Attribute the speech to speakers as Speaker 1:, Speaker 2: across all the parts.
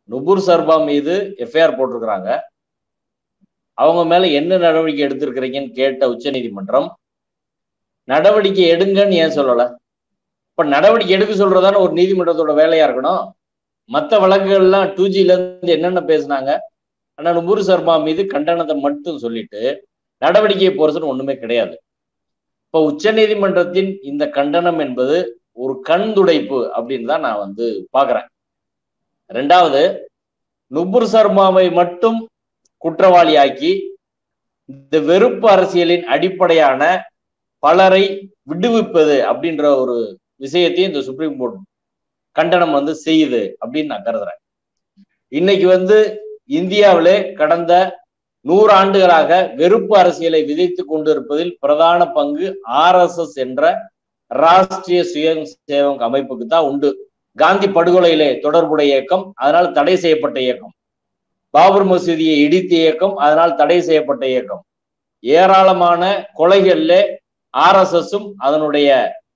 Speaker 1: நுபுர் சர்மா மீது எஃப்ஐஆர் போட்டிருக்கிறாங்க அவங்க மேல என்ன நடவடிக்கை எடுத்திருக்கிறீங்கன்னு கேட்ட உச்சநீதிமன்றம் நடவடிக்கை எடுங்கன்னு ஏன் சொல்லல இப்ப நடவடிக்கை எடுக்க சொல்றதான ஒரு நீதிமன்றத்தோட வேலையா இருக்கணும் மற்ற வழக்குகள்லாம் டூ ஜில இருந்து என்னென்ன பேசுனாங்க ஆனா நுபுர் சர்மா மீது கண்டனத்தை மட்டும் சொல்லிட்டு நடவடிக்கை போறதுன்னு ஒண்ணுமே கிடையாது இப்ப உச்சநீதிமன்றத்தின் இந்த கண்டனம் என்பது ஒரு கண் துடைப்பு அப்படின்னு தான் நான் வந்து பாக்குறேன் ரெண்டாவது நுபுர் சர்மாவை மட்டும் குற்றவாளியாக்கி இந்த வெறுப்பு அரசியலின் அடிப்படையான பலரை விடுவிப்பது அப்படின்ற ஒரு விஷயத்தையும் இந்த சுப்ரீம் கோர்ட் கண்டனம் வந்து செய்யுது அப்படின்னு நான் கருதுறேன் இன்னைக்கு வந்து இந்தியாவிலே கடந்த நூறு ஆண்டுகளாக வெறுப்பு அரசியலை விதைத்து கொண்டிருப்பதில் பிரதான பங்கு ஆர் எஸ் எஸ் என்ற ராஷ்டிரிய சுய சேவக் அமைப்புக்கு தான் உண்டு காந்தி படுகொலையிலே தொடர்புடைய இயக்கம் அதனால் தடை செய்யப்பட்ட இயக்கம் பாபர் மசூதியை இடித்த இயக்கம் அதனால் தடை செய்யப்பட்ட இயக்கம் ஏராளமான கொலைகள்ல ஆர் எஸ் எஸும் அதனுடைய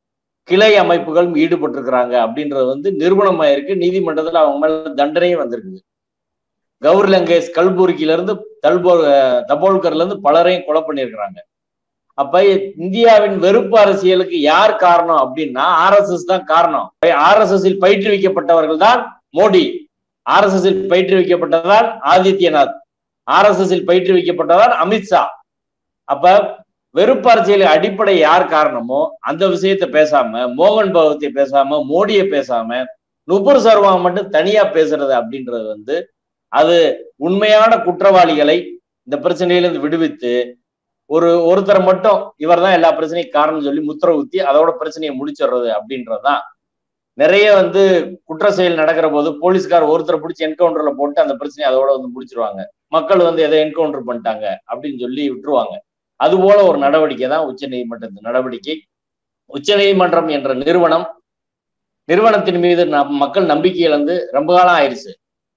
Speaker 1: கிளை அமைப்புகளும் ஈடுபட்டிருக்கிறாங்க அப்படின்றது வந்து நிறுவனமாயிருக்கு நீதிமன்றத்துல அவங்க மேல தண்டனையும் வந்திருக்குது கௌர் லங்கேஷ் கல்புர்கில இருந்து தல்போ தபோல்கர்ல இருந்து பலரையும் கொலை பண்ணியிருக்கிறாங்க அப்ப இந்தியாவின் வெறுப்பு அரசியலுக்கு யார் காரணம் அப்படின்னா ஆர் எஸ் எஸ் தான் காரணம் ஆர் எஸ் எஸ் பயிற்றுவிக்கப்பட்டவர்கள் தான் Modi R S S பயிற்றுவிக்கப்பட்டதான் Adityanath R S S பயிற்றுவிக்கப்பட்டதான் Amit Shah அப்ப வெறுப்பு அரசியல் அடிப்படை யார் காரணமோ அந்த விஷயத்த பேசாம மோகன் பகவத்தை பேசாம மோடியை பேசாம நுபுர் சர்மா மட்டும் தனியா பேசுறது அப்படின்றது வந்து அது உண்மையான குற்றவாளிகளை இந்த பிரச்சனையிலிருந்து விடுவித்து ஒரு ஒருத்தர் மட்டும் இவர் தான் எல்லா பிரச்சனையும் காரணம் சொல்லி முத்திர ஊத்தி அதோட பிரச்சனையை முடிச்சிடுறது அப்படின்றதுதான் நிறைய வந்து குற்ற செயல் நடக்கிற போது போலீஸ்கார் ஒருத்தர் பிடிச்சி என்கவுண்டர்ல போட்டு அந்த பிரச்சனையை அதோட வந்து முடிச்சிருவாங்க மக்கள் வந்து எதை என்கவுண்டர் பண்ணிட்டாங்க அப்படின்னு சொல்லி விட்டுருவாங்க அது போல ஒரு நடவடிக்கை தான் உச்ச நீதிமன்றத்தின் நடவடிக்கை உச்ச நீதிமன்றம் என்ற நிறுவனம் நிறுவனத்தின் மீது மக்கள் நம்பிக்கை இழந்து ரொம்ப காலம் ஆயிடுச்சு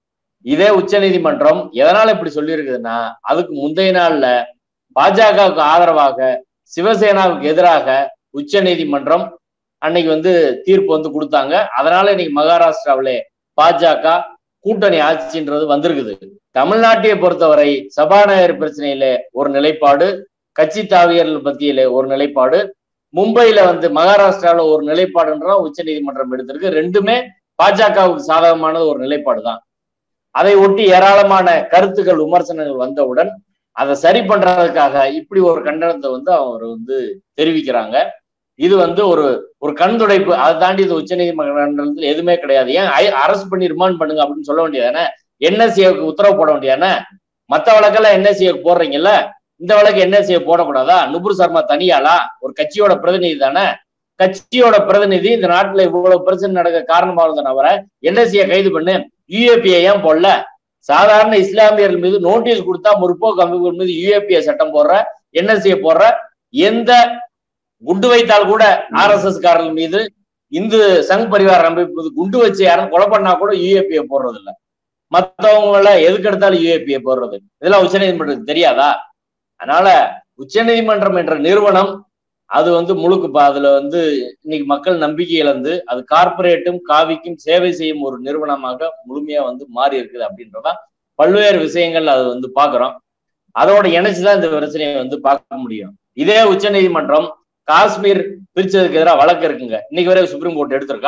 Speaker 1: இதே உச்ச நீதிமன்றம் எதனால இப்படி சொல்லி இருக்குதுன்னா அதுக்கு முந்தைய நாள்ல பாஜகவுக்கு ஆதரவாக சிவசேனாவுக்கு எதிராக உச்ச நீதிமன்றம் அன்னைக்கு வந்து தீர்ப்பு வந்து கொடுத்தாங்க அதனால இன்னைக்கு மகாராஷ்டிராவிலே பாஜக கூட்டணி ஆட்சின்றது வந்திருக்குது தமிழ்நாட்டையை பொறுத்தவரை சபாநாயகர் பிரச்சனையில ஒரு நிலைப்பாடு கட்சி தாவியர்கள் மத்தியில ஒரு நிலைப்பாடு மும்பையில வந்து மகாராஷ்டிராவில ஒரு நிலைப்பாடுன்றா உச்ச நீதிமன்றம் எடுத்திருக்கு ரெண்டுமே பாஜகவுக்கு சாதகமானது ஒரு நிலைப்பாடு தான் அதை ஒட்டி ஏராளமான கருத்துக்கள் விமர்சனங்கள் வந்தவுடன் அதை சரி பண்றதுக்காக இப்படி ஒரு கண்டனத்தை வந்து அவர் வந்து தெரிவிக்கிறாங்க இது வந்து ஒரு ஒரு கண் துடைப்பு அதை தாண்டி இது உச்ச நீதிமன்றத்தில் எதுவுமே கிடையாது ஏன் அரசு பண்ணி ரிமாண்ட் பண்ணுங்க அப்படின்னு சொல்ல வேண்டியதானே என்எஸ்சிக்கு உத்தரவு போட வேண்டியதானே மத்த வழக்கெல்லாம் என்எஸ்சிக்கு போடுறீங்கல்ல இந்த வழக்கு என்எஸ்சியை போடக்கூடாதா நுபுர் சர்மா தனியாளா ஒரு கட்சியோட பிரதிநிதி தானே கட்சியோட பிரதிநிதி இந்த நாட்டுல இவ்வளவு பிரச்சனை நடக்க காரணமா இருந்த நபரை என்எஸ்சியை கைது பண்ணு யூஏபிஐ ஏன் போடல சாதாரண இஸ்லாமியர்கள் மீது நோட்டீஸ் கொடுத்தா முற்போக்கு அமைப்புகள் மீது யூஏபிஐ சட்டம் போடுற என்எஸ்சியை போடுற எந்த குண்டு வைத்தால் கூட ஆர் எஸ் எஸ் காரர்கள் மீது இந்து சங் பரிவார அமைப்பு குண்டு வச்சு யாரும் கொலை பண்ணா கூட யூஏபிஐ போடுறது இல்ல மத்தவங்கள எதுக்கு எடுத்தாலும் யூஏபிஐ போடுறது இதெல்லாம் உச்சநீதிமன்றத்துக்கு தெரியாதா அதனால உச்சநீதிமன்றம் என்ற நிறுவனம் அது வந்து முழுக்க அதுல வந்து இன்னைக்கு மக்கள் நம்பிக்கை இழந்து அது கார்பரேட்டும் காவிக்கும் சேவை செய்யும் ஒரு நிறுவனமாக முழுமையா வந்து மாறி இருக்குது அப்படின்றதா பல்வேறு விஷயங்கள் அது வந்து பாக்குறோம் அதோட இணைச்சுதான் இந்த பிரச்சனையை வந்து பார்க்க முடியும் இதே உச்ச நீதிமன்றம் காஷ்மீர் பிரிச்சதுக்கு எதிராக வழக்கு இருக்குங்க இன்னைக்கு வரை சுப்ரீம் கோர்ட் எடுத்திருக்கா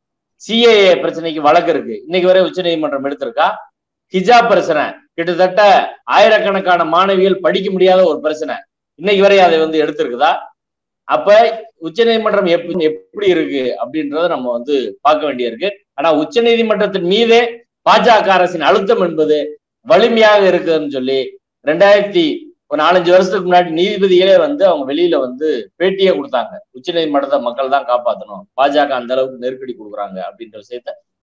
Speaker 1: சிஏஏ பிரச்சனைக்கு வழக்கு இருக்கு இன்னைக்கு வரை உச்ச நீதிமன்றம் எடுத்திருக்கா ஹிஜாப் பிரச்சனை கிட்டத்தட்ட ஆயிரக்கணக்கான மாணவிகள் படிக்க முடியாத ஒரு பிரச்சனை இன்னைக்கு வரை அதை வந்து எடுத்திருக்குதா அப்ப உச்ச நீதிமன்றம் எப்படி எப்படி இருக்கு அப்படின்றத நம்ம வந்து பார்க்க வேண்டியிருக்கு ஆனா உச்ச நீதிமன்றத்தின் மீதே பாஜக அரசின் அழுத்தம் என்பது வலிமையாக இருக்குதுன்னு சொல்லி ரெண்டாயிரத்தி ஒரு நாலஞ்சு வருஷத்துக்கு முன்னாடி நீதிபதிகளே வந்து அவங்க வெளியில வந்து பேட்டியே கொடுத்தாங்க உச்ச நீதிமன்றத்தை மக்கள் தான் காப்பாற்றணும் பாஜக அந்த அளவுக்கு நெருக்கடி கொடுக்குறாங்க அப்படின்ற விஷயத்த